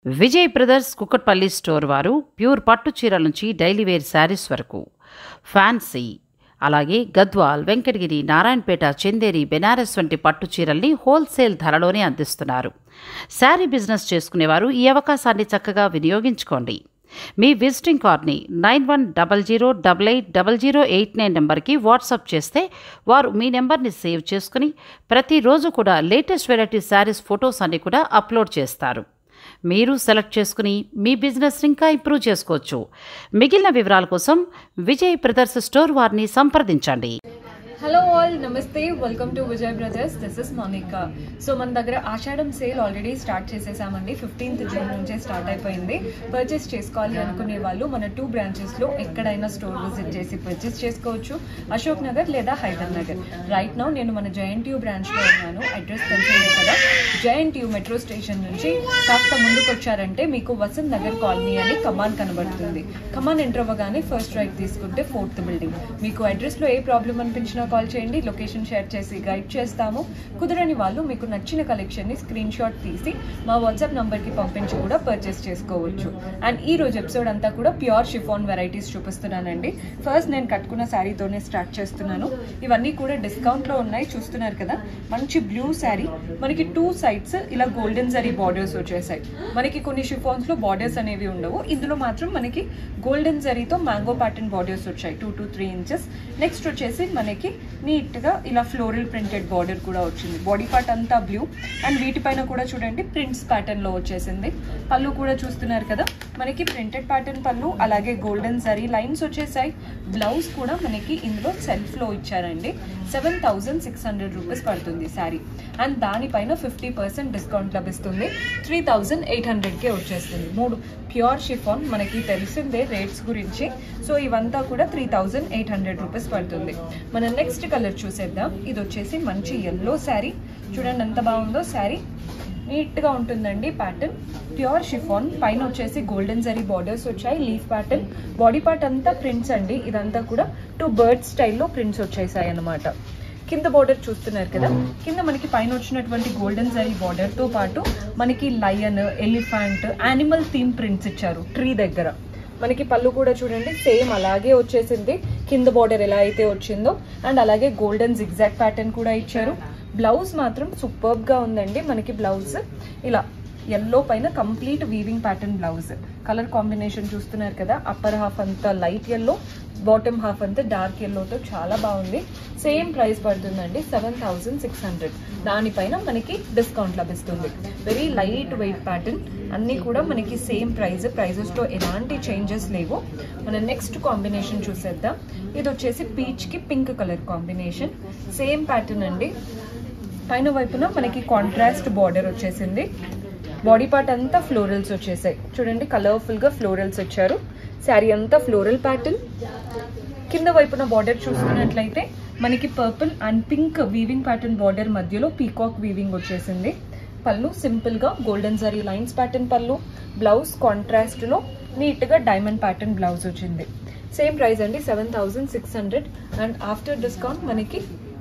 Vijay Brothers Kukatpally store వారు pure పట్టు చీరల నుంచి డైలీ వేర్ శారీస్ వరకు ఫ్యాన్సీ అలాగే గద్వాల్ వెంకటగిరి నారాయణపేట చందేరి బెనారస్ వంటి పట్టు చీరల్ని హోల్సేల్ ధరలోనే అందిస్తున్నారు శారీ బిజినెస్ చేసుకునేవారు ఈ అవకాశాన్ని చక్కగా వినియోగించుకోండి మీ విజిటింగ్ కార్డ్ని nine one double zero double eight double zero eight nine నెంబర్కి వాట్సాప్ చేస్తే వారు మీ నెంబర్ని సేవ్ చేసుకుని ప్రతిరోజు కూడా లేటెస్ట్ వెరైటీ శారీస్ ఫొటోస్ అన్ని కూడా అప్లోడ్ చేస్తారు మీరు సెలెక్ట్ చేసుకుని మీ బిజినెస్ ఇంకా ఇంప్రూవ్ చేసుకోవచ్చు మిగిలిన వివరాల కోసం విజయ్ బ్రదర్స్ స్టోర్ వారిని సంప్రదించండి హలో ఆల్ నమస్తే welcome to Vijay Brothers this is Monica so మన దగ్గర ఆషాఢం సేల్ ఆల్రెడీ స్టార్ట్ చేసేసామండి ఫిఫ్టీన్త్ జూన్ నుంచే స్టార్ట్ అయిపోయింది పర్చేస్ చేసుకోవాలి అనుకునే వాళ్ళు మన టూ బ్రాంచెస్లో ఎక్కడైనా స్టోర్ విజిట్ చేసి పర్చేస్ చేసుకోవచ్చు అశోక్ నగర్ లేదా హైదర్ నగర్ రైట్ నౌ నేను మన జయంట్ యూ బ్రాంచ్లో ఉన్నాను అడ్రస్ తెలిసిందే కదా జయంట్ యూ మెట్రో స్టేషన్ నుంచి కాస్త ముందుకు వచ్చారంటే మీకు వసంత్ నగర్ కాలనీ అని కమాన్ కనబడుతుంది కమాన్ ఎంటర్ అవ్వగానే ఫస్ట్ రైట్ తీసుకుంటే ఫోర్త్ బిల్డింగ్ మీకు అడ్రస్లో ఏ ప్రాబ్లం అనిపించినా కాల్ చేయండి లొకేషన్ షేర్ చేసి గైడ్ చేస్తాము కుదరని వాళ్ళు మీకు నచ్చిన కలెక్షన్ని స్క్రీన్ షాట్ తీసి మా వాట్సాప్ నంబర్కి పంపించి కూడా పర్చేస్ చేసుకోవచ్చు అండ్ ఈ రోజు ఎపిసోడ్ అంతా కూడా ప్యూర్ షిఫాన్ వెరైటీస్ చూపిస్తున్నానండి ఫస్ట్ నేను కట్టుకున్న శారీతోనే స్టార్ట్ చేస్తున్నాను ఇవన్నీ కూడా డిస్కౌంట్లో ఉన్నాయి చూస్తున్నారు కదా మంచి బ్లూ శారీ మనకి టూ సైడ్స్ ఇలా గోల్డెన్ జరీ బార్డర్స్ వచ్చేసాయి మనకి కొన్ని షిఫాన్స్ లో బార్డర్స్ అనేవి ఉండవు ఇందులో మాత్రం మనకి గోల్డెన్ జరీతో మ్యాంగో ప్యాటర్న్ బార్డర్స్ వచ్చాయి two to three inches next వచ్చేసి మనకి నీట్ గా ఇలా ఫ్లోరల్ ప్రింటెడ్ బార్డర్ కూడా వచ్చింది బాడీ పార్ట్ అంతా బ్లూ అండ్ వీటిపైన కూడా చూడండి ప్రింట్స్ ప్యాటర్న్ లో వచ్చేసింది పళ్ళు కూడా చూస్తున్నారు కదా మనకి ప్రింటెడ్ ప్యాటర్న్ పళ్ళు అలాగే గోల్డెన్ జరీ లైన్స్ వచ్చేసాయి బ్లౌజ్ కూడా మనకి ఇందులో సెల్ఫ్ లో ఇచ్చారండి seven thousand six hundred rupees పడుతుంది శారీ అండ్ దానిపైన ఫిఫ్టీ పర్సెంట్ డిస్కౌంట్ లభిస్తుంది త్రీ థౌజండ్ ఎయిట్ హండ్రెడ్కే వచ్చేస్తుంది మూడు ప్యూర్ షిఫాన్ మనకి తెలిసిందే రేట్స్ గురించి సో ఇవంతా కూడా three thousand eight hundred rupees పడుతుంది మన నెక్స్ట్ కలర్ చూసేద్దాం ఇది వచ్చేసి మంచి ఎల్లో శారీ చూడండి ఎంత బాగుందో శారీ నీట్గా ఉంటుందండి ప్యాటర్న్ ప్యూర్ షిఫాన్ పైన వచ్చేసి గోల్డెన్ జరీ బార్డర్స్ వచ్చాయి లీఫ్ ప్యాటర్న్ బాడీ పార్ట్ అంతా ప్రింట్స్ అండి ఇదంతా కూడా టూ బర్డ్ స్టైల్లో ప్రింట్స్ వచ్చేసాయి అన్నమాట కింద బార్డర్ చూస్తున్నారు కదా కింద మనకి పైన వచ్చినటువంటి గోల్డెన్ జరీ బార్డర్ తో పాటు మనకి lion elephant animal theme prints ఇచ్చారు ట్రీ దగ్గర మనకి పళ్ళు కూడా చూడండి సేమ్ అలాగే వచ్చేసింది కింద బార్డర్ ఎలా అయితే వచ్చిందో అండ్ అలాగే గోల్డెన్ జిగ్జాక్ ప్యాటర్న్ కూడా ఇచ్చారు బ్లౌజ్ మాత్రం సూపర్బ్ గా ఉందండి మనకి బ్లౌజ్ ఇలా ఎల్లో పైన complete weaving pattern blouse colour combination చూస్తున్నారు కదా అప్పర్ హాఫ్ అంతా లైట్ ఎల్లో బాటమ్ హాఫ్ అంతా డార్క్ ఎల్లోతో చాలా బాగుంది సేమ్ ప్రైస్ పడుతుందండి సెవెన్ థౌసండ్ సిక్స్ హండ్రెడ్ దానిపైన మనకి డిస్కౌంట్ లభిస్తుంది వెరీ లైట్ వెయిట్ ప్యాటర్న్ అన్నీ కూడా మనకి సేమ్ ప్రైస్ ప్రైజెస్లో ఎలాంటి చేంజెస్ లేవు మన నెక్స్ట్ కాంబినేషన్ చూసేద్దాం ఇది వచ్చేసి పీచ్కి pink colour combination same pattern అండి పైన వైపున మనకి కాంట్రాస్ట్ బార్డర్ వచ్చేసింది బాడీ పార్ట్ అంతా ఫ్లోరల్స్ వచ్చేసాయి చూడండి కలర్ఫుల్ గా ఫ్లోరల్స్ వచ్చారు శారీ అంతా ఫ్లోరల్ ప్యాటర్న్ కింద వైపున బార్డర్ చూసుకున్నట్లయితే మనకి purple and pink weaving pattern border మధ్యలో పీకాక్ వీవింగ్ వచ్చేసింది పళ్ళు సింపుల్ గా గోల్డెన్ జరీ లైన్స్ ప్యాటర్న్ పళ్ళు బ్లౌజ్ కాంట్రాస్ట్ లో నీట్ గా డైమండ్ ప్యాటర్న్ బ్లౌజ్ వచ్చింది సేమ్ ప్రైస్ అండి seven thousand six hundred and after discount మనకి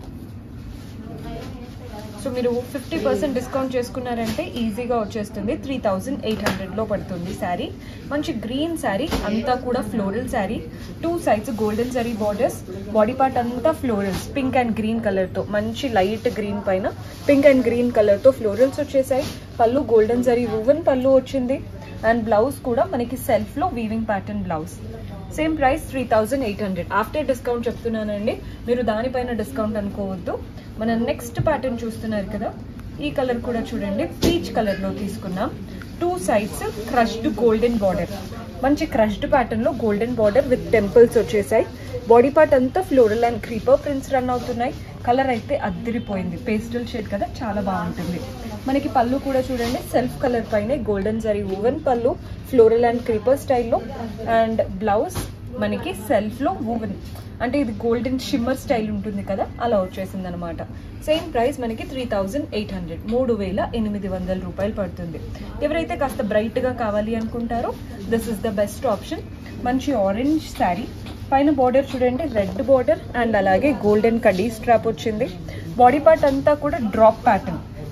సో మీరు ఫిఫ్టీ పర్సెంట్ డిస్కౌంట్ చేసుకున్నారంటే ఈజీగా వచ్చేస్తుంది త్రీ థౌజండ్ ఎయిట్ హండ్రెడ్లో పడుతుంది శారీ మంచి గ్రీన్ శారీ అంతా కూడా floral sari two sides golden zari borders body part అంతా ఫ్లోరల్స్ పింక్ అండ్ గ్రీన్ కలర్తో మంచి లైట్ గ్రీన్ పైన పింక్ అండ్ గ్రీన్ కలర్తో ఫ్లోరల్స్ వచ్చేసాయి పళ్ళు గోల్డెన్ జరీ వువెన్ పళ్ళు వచ్చింది అండ్ బ్లౌజ్ కూడా మనకి సెల్ఫ్లో weaving pattern blouse same price three thousand eight hundred after discount చెప్తున్నానండి మీరు దానిపైన డిస్కౌంట్ అనుకోవద్దు మన నెక్స్ట్ ప్యాటర్న్ చూస్తున్నారు కదా ఈ కలర్ కూడా చూడండి పీచ్ కలర్లో తీసుకున్నాం two sides crushed golden border మంచి క్రష్డ్ ప్యాటర్న్లో గోల్డెన్ బార్డర్ విత్ టెంపుల్స్ వచ్చేసాయి బాడీ పార్ట్ అంతా floral and creeper prints run అవుతున్నాయి కలర్ అయితే అద్దరిపోయింది పేస్టల్ షేడ్ కదా చాలా బాగుంటుంది మనకి పళ్ళు కూడా చూడండి సెల్ఫ్ కలర్ పైనే golden zari woven pallu floral and creeper స్టైల్లో అండ్ బ్లౌజ్ మనకి సెల్ఫ్లో ఓవెన్ అంటే ఇది గోల్డెన్ షిమ్మర్ స్టైల్ ఉంటుంది కదా అలా వచ్చేసింది అనమాట సేమ్ ప్రైస్ మనకి త్రీ థౌజండ్ ఎయిట్ హండ్రెడ్ మూడు వేల ఎనిమిది వందల రూపాయలు పడుతుంది ఎవరైతే కాస్త బ్రైట్గా కావాలి అనుకుంటారో this is the best option మంచి ఆరెంజ్ శారీ పైన బార్డర్ చూడండి రెడ్ బార్డర్ అండ్ అలాగే గోల్డెన్ కడీ స్ట్రాప్ వచ్చింది బాడీ పార్ట్ అంతా కూడా డ్రాప్ ప్యాటర్న్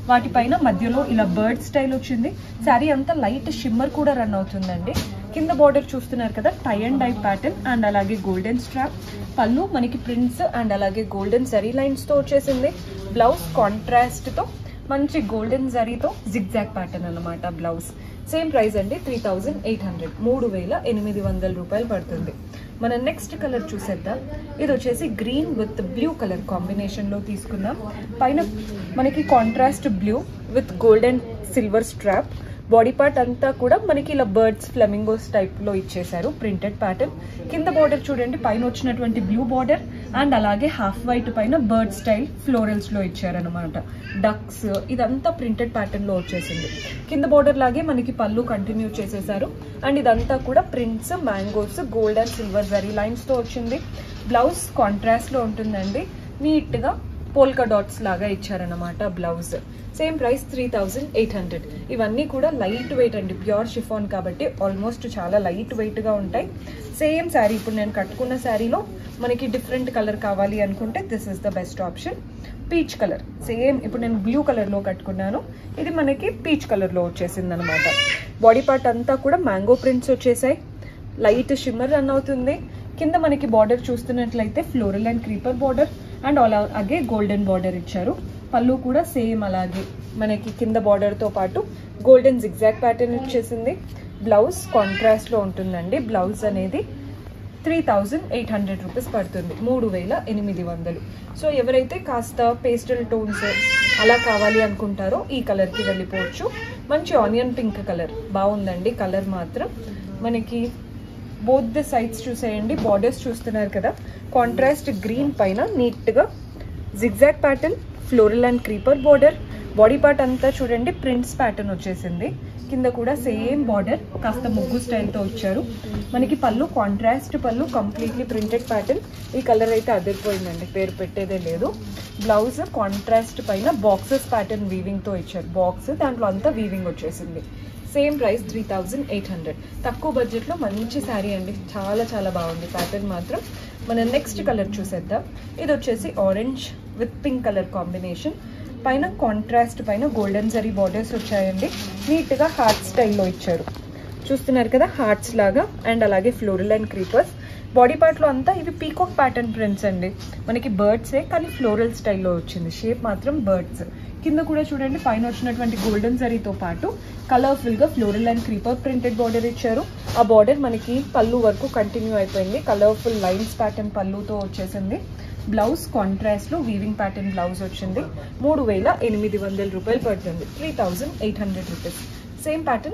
వాటిపైన మధ్యలో ఇలా బర్డ్ స్టైల్ వచ్చింది శారీ అంతా లైట్ షిమ్మర్ కూడా రన్ అవుతుందండి కింద బార్డర్ చూస్తున్నారు కదా tie and dye pattern and అలాగే గోల్డెన్ స్ట్రాప్ పళ్ళు మనకి ప్రింట్స్ అండ్ అలాగే గోల్డెన్ జరీ లైన్స్ తో వచ్చేసింది బ్లౌజ్ కాంట్రాస్ట్ తో మంచి గోల్డెన్ జరీతో జిగ్జాగ్ ప్యాటర్న్ అన్నమాట బ్లౌజ్ సేమ్ ప్రైస్ అండి త్రీ థౌజండ్ ఎయిట్ హండ్రెడ్ మూడు వేల ఎనిమిది వందల రూపాయలు పడుతుంది మన నెక్స్ట్ కలర్ చూసేద్దాం ఇది వచ్చేసి green with blue colour combination లో తీసుకుందాం పైన మనకి contrast blue with golden silver strap body part అంతా కూడా మనకి ఇలా బర్డ్స్ ఫ్లెమింగోస్ టైప్ లో ఇచ్చేసారు ప్రింటెడ్ ప్యాటర్న్ కింద బార్డర్ చూడండి పైన వచ్చినటువంటి బ్లూ బార్డర్ అండ్ అలాగే హాఫ్ వైట్ పైన బర్డ్ స్టైల్ ఫ్లోరల్స్ లో ఇచ్చారనమాట డక్స్ ఇదంతా ప్రింటెడ్ ప్యాటర్న్ లో వచ్చేసింది కింద బార్డర్ లాగే మనకి పళ్ళు కంటిన్యూ చేసేసారు అండ్ ఇదంతా కూడా prints mangoes gold and silver zari lines తో వచ్చింది బ్లౌజ్ కాంట్రాస్ట్ లో ఉంటుందండి నీట్ గా పోల్కా డాట్స్ లాగా ఇచ్చారనమాట blouse same price three thousand eight hundred ఇవన్నీ కూడా లైట్ వెయిట్ అండి ప్యూర్ షిఫాన్ కాబట్టి ఆల్మోస్ట్ చాలా లైట్ వెయిట్ గా ఉంటాయి సేమ్ శారీ ఇప్పుడు నేను కట్టుకున్న శారీలో మనకి డిఫరెంట్ కలర్ కావాలి అనుకుంటే this is the best option peach colour same ఇప్పుడు నేను బ్లూ కలర్ లో కట్టుకున్నాను ఇది మనకి పీచ్ కలర్ లో వచ్చేసింది అనమాట బాడీ పార్ట్ అంతా కూడా మ్యాంగో ప్రింట్స్ వచ్చేసాయి లైట్ షిమ్మర్ రన్ అవుతుంది కింద మనకి బార్డర్ చూస్తున్నట్లయితే floral and creeper border and అలాగే గోల్డెన్ బార్డర్ ఇచ్చారు పళ్ళు కూడా సేమ్ అలాగే మనకి కింద border తో పాటు గోల్డెన్ జిగ్జాగ్ ప్యాటర్న్ ఇచ్చేసింది బ్లౌజ్ కాంట్రాస్ట్ లో ఉంటుందండి బ్లౌజ్ అనేది three thousand eight hundred rupees పడుతుంది మూడు వేల ఎనిమిది వందలు సో ఎవరైతే కాస్త పేస్టల్ టోన్స్ అలా కావాలి అనుకుంటారో ఈ కలర్కి వెళ్ళిపోవచ్చు మంచి ఆనియన్ పింక్ కలర్ బాగుందండి కలర్ మాత్రం మనకి బోత్ ద సైడ్స్ చూసేయండి బార్డర్స్ చూస్తున్నారు కదా కాంట్రాస్ట్ గ్రీన్ పైన నీట్గా zigzag pattern floral and creeper border body part అంతా చూడండి ప్రింట్స్ ప్యాటర్న్ వచ్చేసింది కింద కూడా సేమ్ బార్డర్ కాస్త ముగ్గు స్టైల్తో ఇచ్చారు మనకి pallu contrast pallu completely printed pattern ఈ కలర్ అయితే అదిరిపోయిందండి పేరు పెట్టేదే లేదు బ్లౌజ్ కాంట్రాస్ట్ పైన బాక్సెస్ ప్యాటర్న్ వీవింగ్తో ఇచ్చారు బాక్స్ దాంట్లో అంతా వీవింగ్ వచ్చేసింది same price three thousand eight hundred తక్కువ బడ్జెట్లో మంచి శారీ అండి చాలా చాలా బాగుంది ప్యాటర్న్ మాత్రం మన నెక్స్ట్ కలర్ చూసేద్దాం ఇది వచ్చేసి orange with pink colour combination పైన కాంట్రాస్ట్ పైన గోల్డెన్ జరీ బార్డర్స్ వచ్చాయండి నీట్గా హార్ట్ స్టైల్లో ఇచ్చారు చూస్తున్నారు కదా హార్ట్స్ లాగా అండ్ అలాగే ఫ్లోరల్ అండ్ క్రీపర్స్ బాడీ పార్ట్లో అంతా ఇవి పీకాక్ ప్యాటర్న్ ప్రింట్స్ అండి మనకి బర్డ్సే కానీ ఫ్లోరల్ స్టైల్లో వచ్చింది షేప్ మాత్రం బర్డ్స్ కింద కూడా చూడండి పైన వచ్చినటువంటి గోల్డెన్ జరీతో పాటు కలర్ఫుల్గా floral and creeper printed border ఇచ్చారు ఆ బార్డర్ మనకి పళ్ళు వరకు కంటిన్యూ అయిపోయింది కలర్ఫుల్ లైన్స్ ప్యాటర్న్ పళ్ళుతో వచ్చేసింది బ్లౌజ్ కాంట్రాస్ట్లో వీవింగ్ ప్యాటర్న్ బ్లౌజ్ వచ్చింది మూడు వేల ఎనిమిది వందల రూపాయలు పడుతుంది three thousand eight hundred rupees same pattern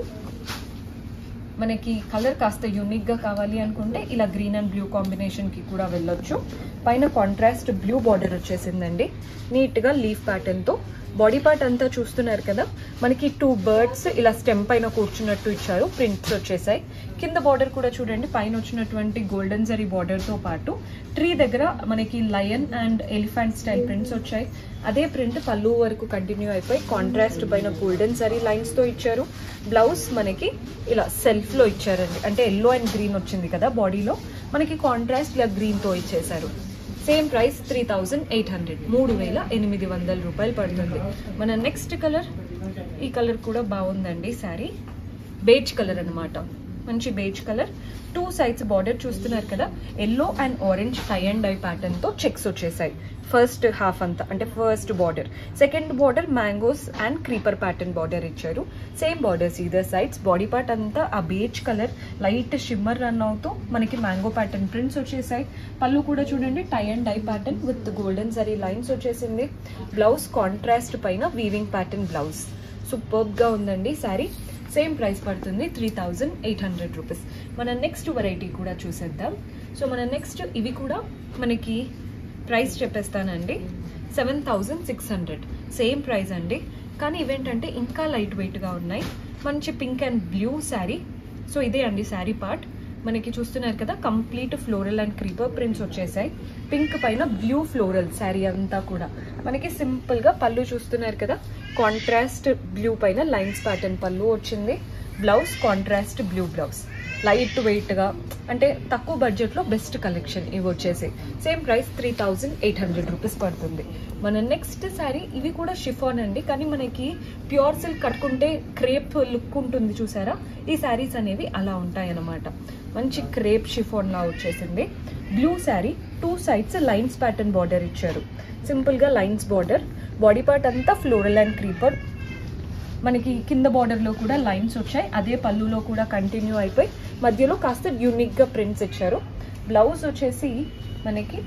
మనకి కలర్ కాస్త యూనిక్గా కావాలి అనుకుంటే ఇలా గ్రీన్ అండ్ బ్లూ కాంబినేషన్కి కూడా వెళ్ళొచ్చు పైన కాంట్రాస్ట్ బ్లూ బార్డర్ వచ్చేసిందండి నీట్గా లీఫ్ ప్యాటర్న్తో బాడీ పార్ట్ అంతా చూస్తున్నారు కదా మనకి టూ బర్డ్స్ ఇలా స్టెమ్ పైన కూర్చున్నట్టు ఇచ్చారు ప్రింట్స్ వచ్చేసాయి కింద బార్డర్ కూడా చూడండి పైన వచ్చినటువంటి గోల్డెన్ జరీ బార్డర్తో పాటు ట్రీ దగ్గర మనకి lion and elephant style prints వచ్చాయి అదే ప్రింట్ పళ్ళు వరకు కంటిన్యూ అయిపోయి కాంట్రాస్ట్ పైన గోల్డెన్ జరీ లైన్స్తో ఇచ్చారు బ్లౌజ్ మనకి ఇలా సెల్ఫ్లో ఇచ్చారండి అంటే ఎల్లో అండ్ గ్రీన్ వచ్చింది కదా బాడీలో మనకి కాంట్రాస్ట్ ఇలా గ్రీన్తో ఇచ్చేసారు same price three thousand eight hundred మూడు వేల ఎనిమిది వందల రూపాయలు పడుతుంది మన నెక్స్ట్ కలర్ ఈ కలర్ కూడా బాగుందండి శారీ బేజ్ కలర్ అన్నమాట మంచి beige colour two sides border చూస్తున్నారు కదా yellow and orange tie and dye pattern తో చెక్స్ వచ్చేసాయి ఫస్ట్ హాఫ్ అంతా అంటే first border second border mangoes and creeper pattern border ఇచ్చారు same borders either sides body part అంతా ఆ beige colour light shimmer run అవుతూ మనకి మ్యాంగో ప్యాటర్న్ ప్రింట్స్ వచ్చేసాయి పళ్ళు కూడా చూడండి tie and dye pattern with golden zari lines వచ్చేసింది బ్లౌజ్ కాంట్రాస్ట్ పైన వీవింగ్ ప్యాటర్న్ బ్లౌజ్ సూపర్గా ఉందండి శారీ సేమ్ ప్రైస్ పడుతుంది three thousand eight hundred rupees మన నెక్స్ట్ వెరైటీ కూడా చూసేద్దాం సో మన నెక్స్ట్ ఇవి కూడా మనకి ప్రైస్ చెప్పేస్తానండి seven thousand six hundred same price అండి కానీ ఇవేంటంటే ఇంకా లైట్ వెయిట్గా ఉన్నాయి మంచి pink and blue sari so ఇదే అండి శారీ పార్ట్ మనకి చూస్తున్నారు కదా complete floral and creeper prints వచ్చేసాయి పింక్ పైన బ్లూ ఫ్లోరల్ శారీ అంతా కూడా మనకి సింపుల్ గా పళ్ళు చూస్తున్నారు కదా కాంట్రాస్ట్ బ్లూ పైన లైన్స్ ప్యాటర్న్ పళ్ళు వచ్చింది blouse contrast blue blouse light వెయిట్గా అంటే తక్కువ బడ్జెట్లో బెస్ట్ కలెక్షన్ ఇవి వచ్చేసి same price three thousand eight hundred rupees పడుతుంది మన నెక్స్ట్ శారీ ఇవి కూడా షిఫాన్ అండి కానీ మనకి ప్యూర్ సిల్క్ కట్టుకుంటే క్రేప్ లుక్ ఉంటుంది చూసారా ఈ శారీస్ అనేవి అలా ఉంటాయి అన్నమాట మంచి క్రేప్ షిఫాన్ లా వచ్చేసింది blue sari two sides lines pattern border ఇచ్చారు సింపుల్గా లైన్స్ బార్డర్ బాడీ పార్ట్ అంతా ఫ్లోరల్ అండ్ క్రీపర్ మనకి కింద బార్డర్లో కూడా లైన్స్ వచ్చాయి అదే పళ్ళులో కూడా కంటిన్యూ అయిపోయి మధ్యలో కాస్త యూనిక్గా ప్రింట్స్ ఇచ్చారు బ్లౌజ్ వచ్చేసి మనకి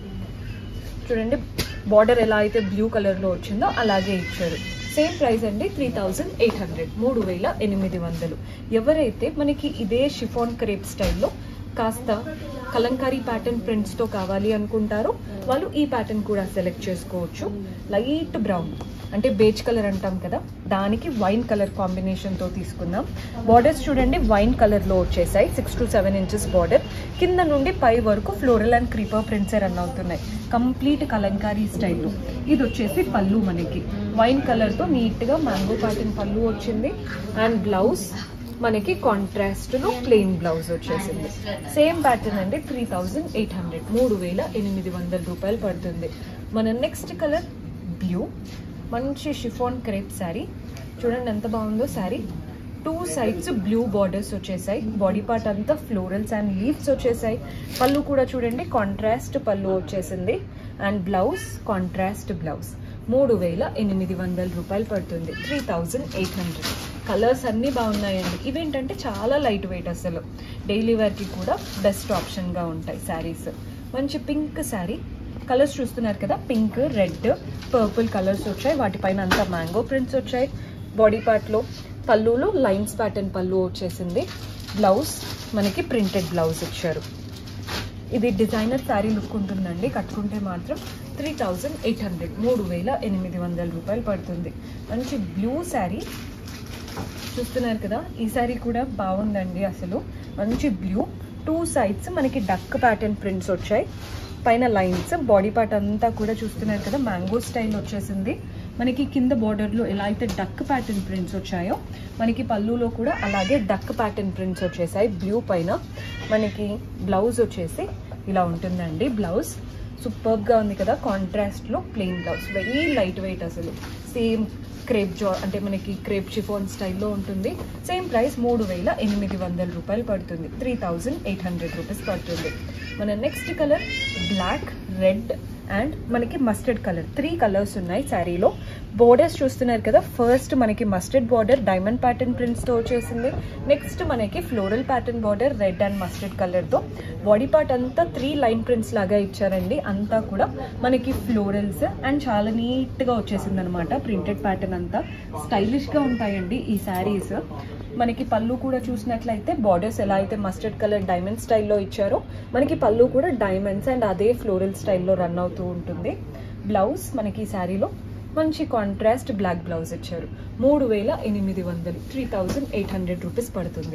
చూడండి బార్డర్ ఎలా అయితే బ్లూ కలర్లో వచ్చిందో అలాగే ఇచ్చారు సేమ్ ప్రైస్ అండి త్రీ థౌజండ్ ఎయిట్ హండ్రెడ్ మూడు వేల ఎనిమిది వందలు ఎవరైతే మనకి ఇదే షిఫాన్ క్రేప్ స్టైల్లో కాస్త కలంకారీ ప్యాటర్న్ ప్రింట్స్తో కావాలి అనుకుంటారో వాళ్ళు ఈ ప్యాటర్న్ కూడా సెలెక్ట్ చేసుకోవచ్చు లైట్ బ్రౌన్ అంటే బేజ్ కలర్ అంటాం కదా దానికి వైన్ కలర్ కాంబినేషన్తో తీసుకుందాం బార్డర్స్ చూడండి వైన్ కలర్లో వచ్చేసాయి six to seven inches border కింద నుండి పై వరకు floral and creeper prints run అవుతున్నాయి కంప్లీట్ కలంకారీ స్టైల్లో ఇది వచ్చేసి పళ్ళు మనకి వైన్ కలర్తో నీట్గా మ్యాంగో ప్యాటర్న్ పళ్ళు వచ్చింది అండ్ బ్లౌజ్ మనకి కాంట్రాస్ట్లో ప్లెయిన్ బ్లౌజ్ వచ్చేసింది సేమ్ ప్యాటర్న్ అండి త్రీ థౌజండ్ ఎయిట్ హండ్రెడ్ మూడు వేల ఎనిమిది వందల రూపాయలు పడుతుంది మన నెక్స్ట్ కలర్ బ్లూ మంచి షిఫాన్ క్రేప్ శారీ చూడండి ఎంత బాగుందో sari two sides blue borders వచ్చేసాయి బాడీ పార్ట్ అంతా ఫ్లోరల్స్ అండ్ లీవ్స్ వచ్చేసాయి పళ్ళు కూడా చూడండి కాంట్రాస్ట్ పళ్ళు వచ్చేసింది అండ్ బ్లౌజ్ కాంట్రాస్ట్ బ్లౌజ్ మూడు వేల ఎనిమిది వందల రూపాయలు పడుతుంది three thousand eight hundred colours అన్నీ బాగున్నాయండి ఇవేంటంటే చాలా లైట్ వెయిట్ అసలు డైలీ వేర్కి కూడా బెస్ట్ ఆప్షన్గా ఉంటాయి శారీస్ మంచి పింక్ శారీ కలర్స్ చూస్తున్నారు కదా పింక్ రెడ్ పర్పుల్ కలర్స్ వచ్చాయి వాటిపైన అంతా మ్యాంగో ప్రింట్స్ వచ్చాయి బాడీ పార్ట్లో పళ్ళులో లైన్స్ ప్యాటర్న్ పళ్ళు వచ్చేసింది బ్లౌజ్ మనకి ప్రింటెడ్ బ్లౌజ్ ఇచ్చారు ఇది డిజైనర్ శారీ లుక్ ఉంటుందండి కట్టుకుంటే మాత్రం త్రీ థౌజండ్ ఎయిట్ హండ్రెడ్ మూడు వేల ఎనిమిది వందల రూపాయలు పడుతుంది మంచి బ్లూ శారీ చూస్తున్నారు కదా ఈ శారీ కూడా బాగుందండి అసలు మంచి బ్లూ టూ సైడ్స్ మనకి డక్ ప్యాటర్న్ ప్రింట్స్ వచ్చాయి పైన లైన్స్ బాడీ పార్ట్ అంతా కూడా చూస్తున్నారు కదా మ్యాంగో స్టైల్ వచ్చేసింది మనకి కింద బార్డర్లో ఎలా అయితే డక్ ప్యాటర్న్ ప్రింట్స్ వచ్చాయో మనకి పళ్ళులో కూడా అలాగే డక్ ప్యాటర్న్ ప్రింట్స్ వచ్చేసాయి బ్లూ పైన మనకి బ్లౌజ్ వచ్చేసి ఇలా ఉంటుందండి బ్లౌజ్ సూపర్గా ఉంది కదా కాంట్రాస్ట్లో plain blouse very light weight అసలు సేమ్ క్రేప్ జా అంటే మనకి క్రేప్ షిఫోన్ స్టైల్లో ఉంటుంది సేమ్ ప్రైస్ మూడు వేల ఎనిమిది వందల రూపాయలు పడుతుంది three thousand eight hundred rupees పడుతుంది మన next colour black red and మనకి మస్టర్డ్ కలర్ త్రీ కలర్స్ ఉన్నాయి శారీలో బోర్డర్స్ చూస్తున్నారు కదా ఫస్ట్ మనకి మస్టర్డ్ బార్డర్ డైమండ్ ప్యాటర్న్ ప్రింట్స్తో వచ్చేసింది నెక్స్ట్ మనకి floral pattern border red and mustard కలర్తో బాడీ పార్ట్ అంతా త్రీ లైన్ ప్రింట్స్ లాగా ఇచ్చారండి అంతా కూడా మనకి ఫ్లోరల్స్ అండ్ చాలా నీట్గా వచ్చేసింది అనమాట ప్రింటెడ్ ప్యాటర్న్ అంతా స్టైలిష్గా ఉంటాయండి ఈ శారీస్ మనకి పళ్ళు కూడా చూసినట్లయితే బార్డర్స్ ఎలా అయితే మస్టర్డ్ కలర్ డైమండ్ స్టైల్లో ఇచ్చారో మనకి పళ్ళు కూడా డైమండ్స్ అండ్ అదే ఫ్లోరల్ స్టైల్లో రన్ అవుతూ ఉంటుంది బ్లౌజ్ మనకి ఈ శారీలో మంచి కాంట్రాస్ట్ బ్లాక్ బ్లౌజ్ ఇచ్చారు మూడు వేల ఎనిమిది వందలు three thousand eight hundred rupees పడుతుంది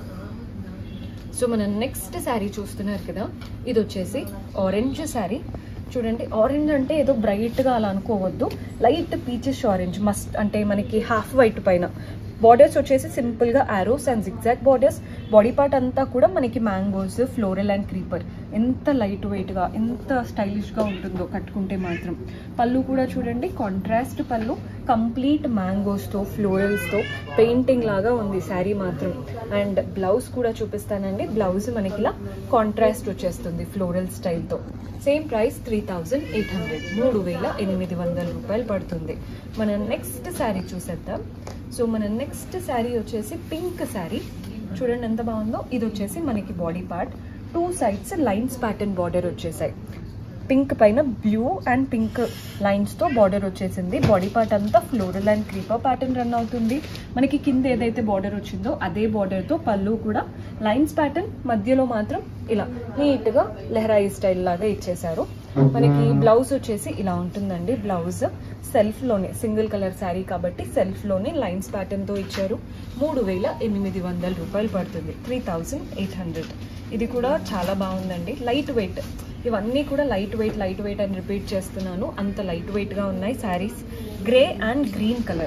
సో మనం నెక్స్ట్ శారీ చూస్తున్నారు కదా ఇది వచ్చేసి ఆరెంజ్ శారీ చూడండి ఆరెంజ్ అంటే ఏదో బ్రైట్గా అలా అనుకోవద్దు లైట్ పీచెస్ ఆరెంజ్ మస్ట్ అంటే మనకి హాఫ్ వైట్ పైన బార్డర్స్ వచ్చేసి సింపుల్గా arrows and zigzag borders body part అంతా కూడా మనకి మ్యాంగోస్ ఫ్లోరల్ అండ్ క్రీపర్ ఎంత లైట్ వెయిట్గా ఎంత స్టైలిష్గా ఉంటుందో కట్టుకుంటే మాత్రం పళ్ళు కూడా చూడండి కాంట్రాస్ట్ పళ్ళు కంప్లీట్ మ్యాంగోస్తో ఫ్లోరల్స్తో పెయింటింగ్ లాగా ఉంది శారీ మాత్రం అండ్ బ్లౌజ్ కూడా చూపిస్తానండి బ్లౌజ్ మనకి ఇలా కాంట్రాస్ట్ వచ్చేస్తుంది ఫ్లోరల్ స్టైల్తో same price three thousand eight hundred మూడు వేల ఎనిమిది వందల రూపాయలు పడుతుంది మన నెక్స్ట్ శారీ చూసేద్దాం సో మన నెక్స్ట్ శారీ వచ్చేసి పింక్ శారీ చూడండి ఎంత బాగుందో ఇది వచ్చేసి మనకి body part two sides lines pattern border వచ్చేసాయి పింక్ పైన బ్లూ అండ్ పింక్ లైన్స్తో బార్డర్ వచ్చేసింది బాడీ పార్ట్ అంతా floral and creeper pattern run అవుతుంది మనకి కింద ఏదైతే బార్డర్ వచ్చిందో అదే బార్డర్తో పళ్ళు కూడా లైన్స్ ప్యాటర్న్ మధ్యలో మాత్రం ఇలా నీట్గా లెహరాయి స్టైల్ లాగా ఇచ్చేసారు మనకి బ్లౌజ్ వచ్చేసి ఇలా ఉంటుందండి బ్లౌజ్ సెల్ఫ్లోనే సింగిల్ కలర్ శారీ కాబట్టి సెల్ఫ్లోనే లైన్స్ ప్యాటర్న్తో ఇచ్చారు మూడు వేల ఎనిమిది వందల రూపాయలు పడుతుంది త్రీ థౌజండ్ ఎయిట్ హండ్రెడ్ ఇది కూడా చాలా బాగుందండి లైట్ వెయిట్ ఇవన్నీ కూడా లైట్ వెయిట్ లైట్ వెయిట్ అని రిపీట్ చేస్తున్నాను అంత లైట్ వెయిట్గా ఉన్నాయి saris grey and green colour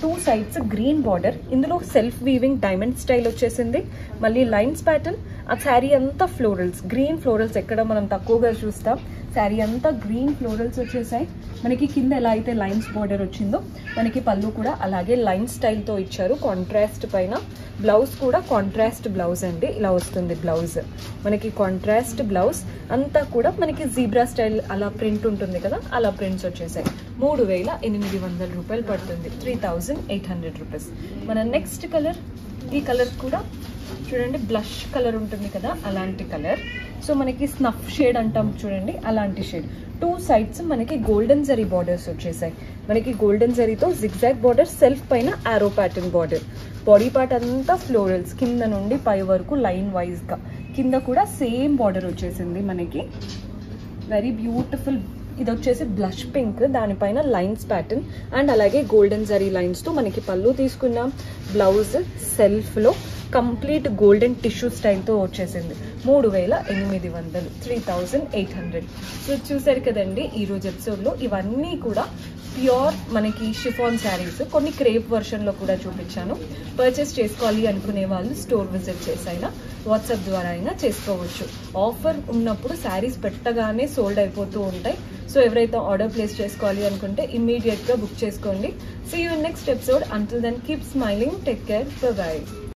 two sides green border ఇందులో సెల్ఫ్ వీవింగ్ డైమండ్ స్టైల్ వచ్చేసింది మళ్ళీ లైన్స్ ప్యాటర్న్ ఆ శారీ అంతా ఫ్లోరల్స్ గ్రీన్ ఫ్లోరల్స్ ఎక్కడ మనం తక్కువగా చూస్తాం శారీ అంతా గ్రీన్ ఫ్లోరల్స్ వచ్చేసాయి మనకి కింద ఎలా అయితే లైన్స్ బార్డర్ వచ్చిందో మనకి పళ్ళు కూడా అలాగే లైన్ స్టైల్తో ఇచ్చారు కాంట్రాస్ట్ పైన బ్లౌజ్ కూడా కాంట్రాస్ట్ బ్లౌజ్ అండి ఇలా వస్తుంది బ్లౌజ్ మనకి కాంట్రాస్ట్ బ్లౌజ్ అంతా కూడా మనకి జీబ్రా స్టైల్ అలా ప్రింట్ ఉంటుంది కదా అలా ప్రింట్స్ వచ్చేసాయి మూడు వేల ఎనిమిది వందల రూపాయలు పడుతుంది three thousand eight hundred rupees మన నెక్స్ట్ కలర్ ఈ కలర్ కూడా చూడండి బ్లష్ కలర్ ఉంటుంది కదా అలాంటి కలర్ సో మనకి స్నఫ్ షేడ్ అంటాం చూడండి అలాంటి షేడ్ టూ సైడ్స్ మనకి గోల్డెన్ జరీ బార్డర్స్ వచ్చేసాయి మనకి గోల్డెన్ జరీతో జిగ్జాగ్ బార్డర్ సెల్ఫ్ పైన arrow pattern border body part అంతా ఫ్లోరల్స్ కింద నుండి పై వరకు లైన్ వైజ్గా కింద కూడా సేమ్ బార్డర్ వచ్చేసింది మనకి వెరీ బ్యూటిఫుల్ ఇది వచ్చేసి బ్లష్ పింక్ దానిపైన లైన్స్ ప్యాటర్న్ అండ్ అలాగే గోల్డెన్ జరీ లైన్స్తో మనకి పళ్ళు తీసుకున్నాం బ్లౌజ్ సెల్ఫ్లో కంప్లీట్ గోల్డెన్ టిష్యూ స్టైల్తో వచ్చేసింది మూడు వేల ఎనిమిది వందలు three thousand eight hundred so చూసారు కదండి ఈరోజు ఎపిసోడ్లో ఇవన్నీ కూడా ప్యూర్ మనకి షిఫాన్ శారీస్ కొన్ని క్రేప్ వర్షన్లో కూడా చూపించాను పర్చేస్ చేసుకోవాలి అనుకునే వాళ్ళు స్టోర్ విజిట్ చేసైనా వాట్సాప్ ద్వారా అయినా చేసుకోవచ్చు ఆఫర్ ఉన్నప్పుడు శారీస్ పెట్టగానే సోల్డ్ అయిపోతూ ఉంటాయి సో ఎవరైతే ఆర్డర్ ప్లేస్ చేసుకోవాలి అనుకుంటే ఇమ్మీడియట్గా బుక్ చేసుకోండి see you next episode until then keep smiling take care by